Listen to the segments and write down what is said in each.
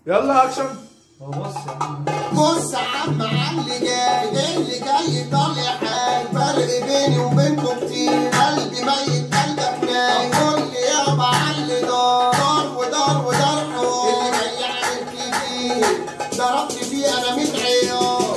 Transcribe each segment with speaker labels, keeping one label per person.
Speaker 1: يلا اكشن
Speaker 2: هو بص يا عم.
Speaker 3: بص يا عم على اللي جاي اللي جاي طالع حاج فرق بيني وبينكم كتير قلبي ميت قلبك نايم قول لي يابا على اللي دار دار ودار ودار حور اللي جاي عامل كبير ضربت فيه انا 100 عيار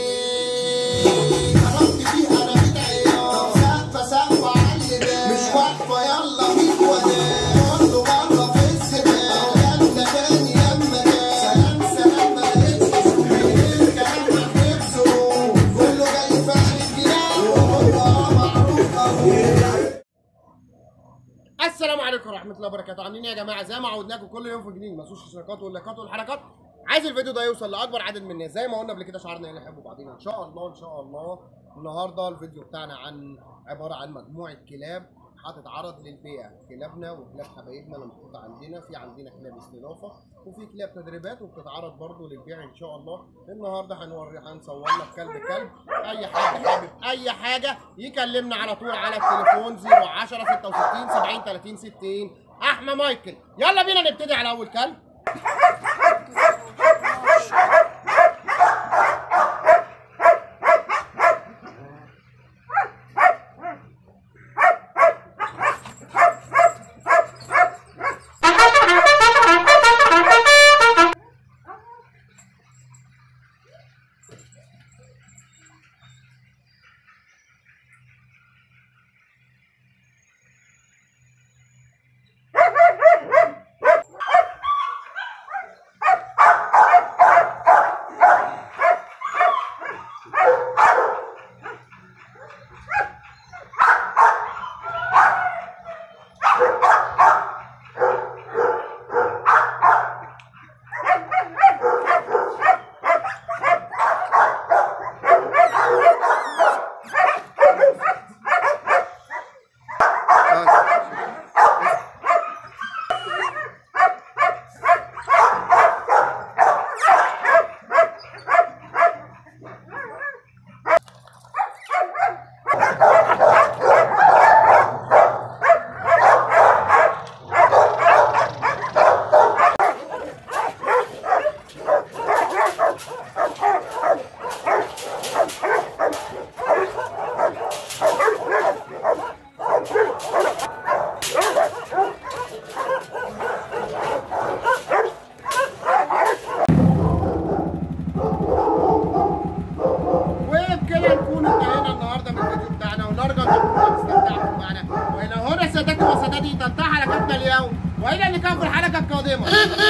Speaker 3: ضربت فيه انا 100 عيار طب سقفه سقفه على اللي جاي مش واقفه يلا ميت وداع كله بره في السباق يلا تاني يما كان سلام سلام ما لقيتش الكلام هتنفسه كله جاي فارق جنان وهو معروف اهو
Speaker 4: السلام عليكم ورحمه الله وبركاته عاملين ايه يا جماعه زي ما عودناكم كل يوم في جديد ما تنسوش الاشتراكات واللايكات والحركات عايز الفيديو ده يوصل لاكبر عدد من الناس زي ما قلنا قبل كده شعارنا هنا نحب بعضينا ان شاء الله ان شاء الله النهارده الفيديو بتاعنا عن عباره عن مجموعه كلاب هتتعرض للبيع كلابنا وكلاب حبايبنا اللي محطوطه عندنا في عندنا كلاب استضافه وفي كلاب تدريبات وبتتعرض برضو للبيع ان شاء الله النهارده هنوري هنصور لك كلب كلب اي حد حابب اي حاجه يكلمنا على طول على التليفون 010 66 70 30 60 احمد مايكل يلا بينا نبتدي على اول كلب وبكده نكون انتهينا النهارده من الفيديو بتاعنا ونرجو ان تكونوا استمتعتم معنا والى هنا سادتي وسادتي تنتهي حلقتنا اليوم والى اللقاء في الحلقه القادمه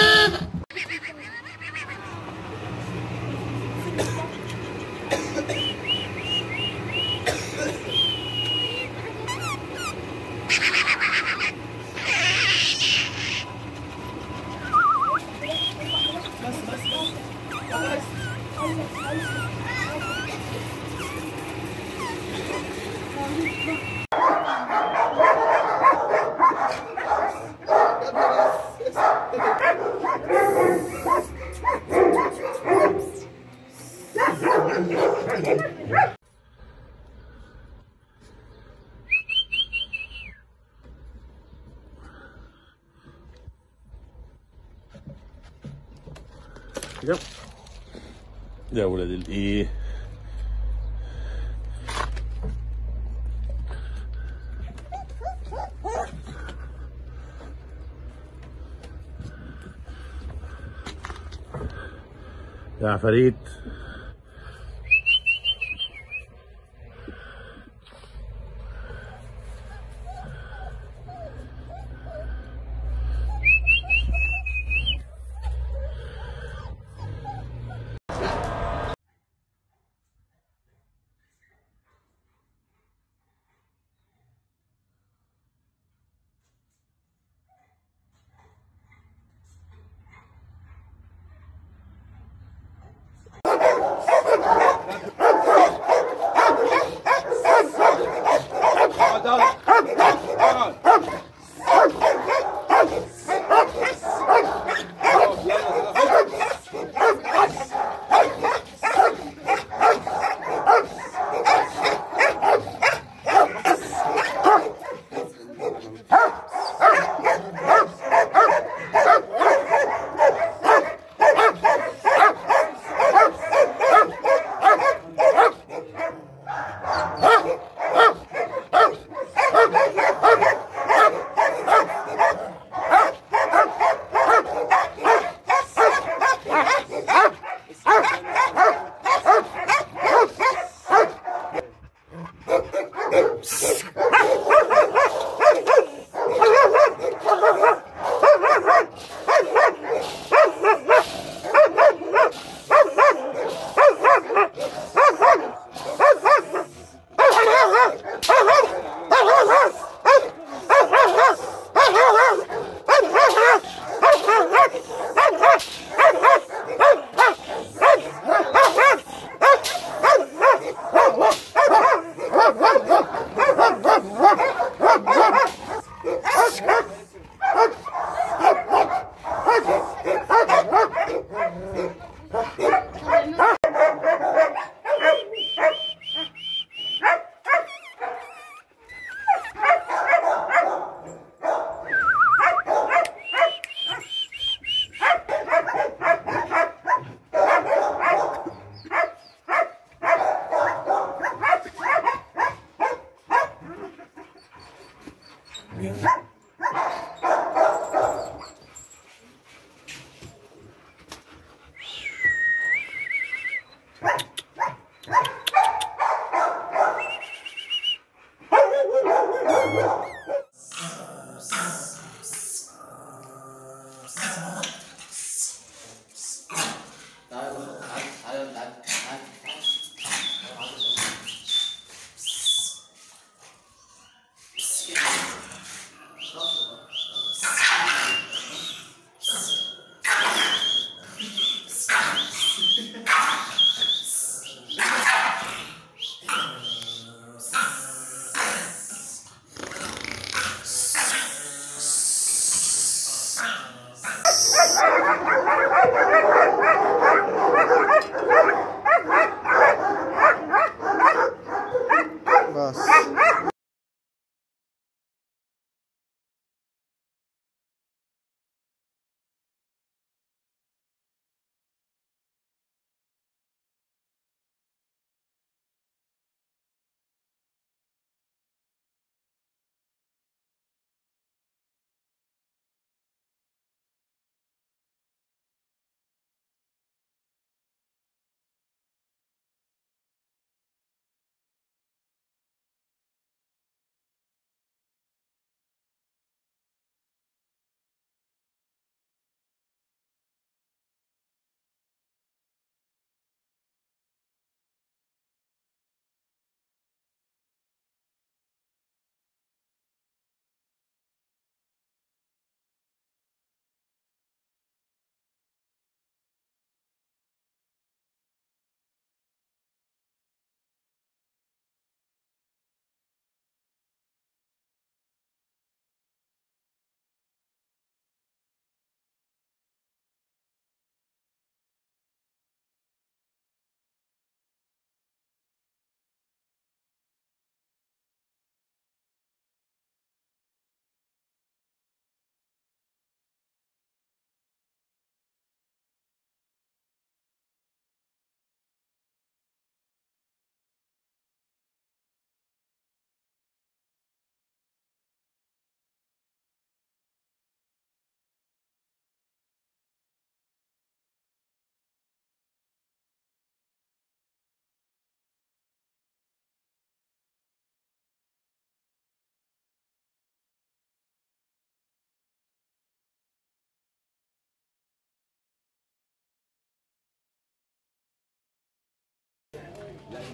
Speaker 1: يلا يا ولد الايه يا عفاريت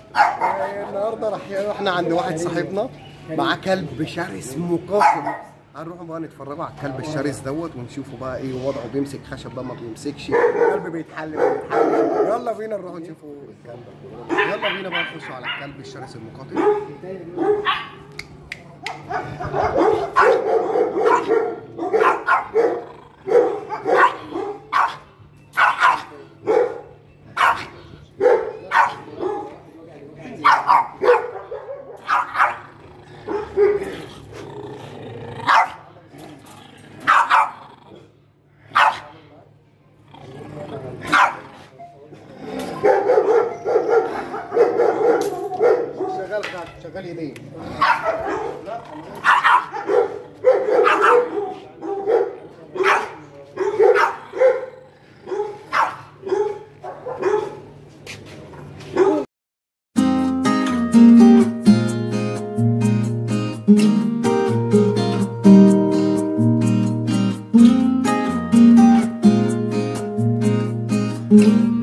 Speaker 4: النهارده راح احنا عند واحد صاحبنا معاه كلب شرس مقاتل هنروح بقى نتفرجوا على الكلب الشرس دوت ونشوفوا بقى ايه وضعه بيمسك خشب بقى ما بيمسكش الكلب بيتحل ما بيتحلش يلا بينا نروح نشوفوا الكلب يلا بينا بقى نخش على الكلب الشرس المقاتل شغال خد شغال ايديه
Speaker 2: thank you